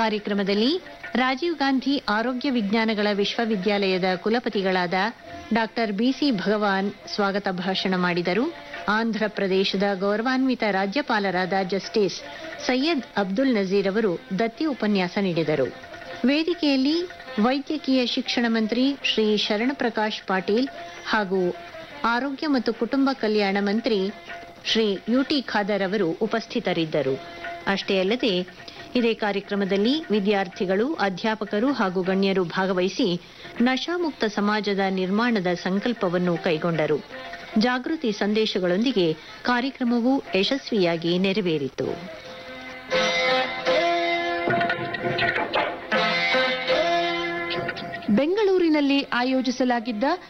ಕಾರ್ಯಕ್ರಮದಲ್ಲಿ ರಾಜೀವ್ ಗಾಂಧಿ ಆರೋಗ್ಯ ವಿಜ್ಞಾನಗಳ ವಿಶ್ವವಿದ್ಯಾಲಯದ ಕುಲಪತಿಗಳಾದ ಡಾಕ್ಟರ್ ಬಿಸಿ ಭಗವಾನ್ ಸ್ವಾಗತ ಭಾಷಣ ಮಾಡಿದರು ಆಂಧ್ರ ಪ್ರದೇಶದ ಗೌರವಾನ್ವಿತ ರಾಜ್ಯಪಾಲರಾದ ಜಸ್ಟಿಸ್ ಸೈಯದ್ ಅಬ್ದುಲ್ ನಜೀರ್ ಅವರು ದತ್ತಿ ಉಪನ್ಯಾಸ ನೀಡಿದರು ವೇದಿಕೆಯಲ್ಲಿ ವೈದ್ಯಕೀಯ ಶಿಕ್ಷಣ ಮಂತ್ರಿ ಶ್ರೀ ಶರಣಪ್ರಕಾಶ್ ಪಾಟೀಲ್ ಹಾಗೂ ಆರೋಗ್ಯ ಮತ್ತು ಕುಟುಂಬ ಕಲ್ಯಾಣ ಮಂತ್ರಿ ಶ್ರೀ ಯುಟಿ ಖಾದರ್ ಅವರು ಉಪಸ್ಥಿತರಿದ್ದರು ಅಷ್ಟೇ ಅಲ್ಲದೆ ಇದೇ ಕಾರ್ಯಕ್ರಮದಲ್ಲಿ ವಿದ್ಯಾರ್ಥಿಗಳು ಅಧ್ಯಾಪಕರು ಹಾಗೂ ಗಣ್ಯರು ಭಾಗವಹಿಸಿ ನಶಾಮುಕ್ತ ಸಮಾಜದ ನಿರ್ಮಾಣದ ಸಂಕಲ್ಪವನ್ನು ಕೈಗೊಂಡರು ಜಾಗೃತಿ ಸಂದೇಶಗಳೊಂದಿಗೆ ಕಾರ್ಯಕ್ರಮವು ಯಶಸ್ವಿಯಾಗಿ ನೆರವೇರಿತು ಬೆಂಗಳೂರಿನಲ್ಲಿ ಆಯೋಜಿಸಲಾಗಿದ್ದ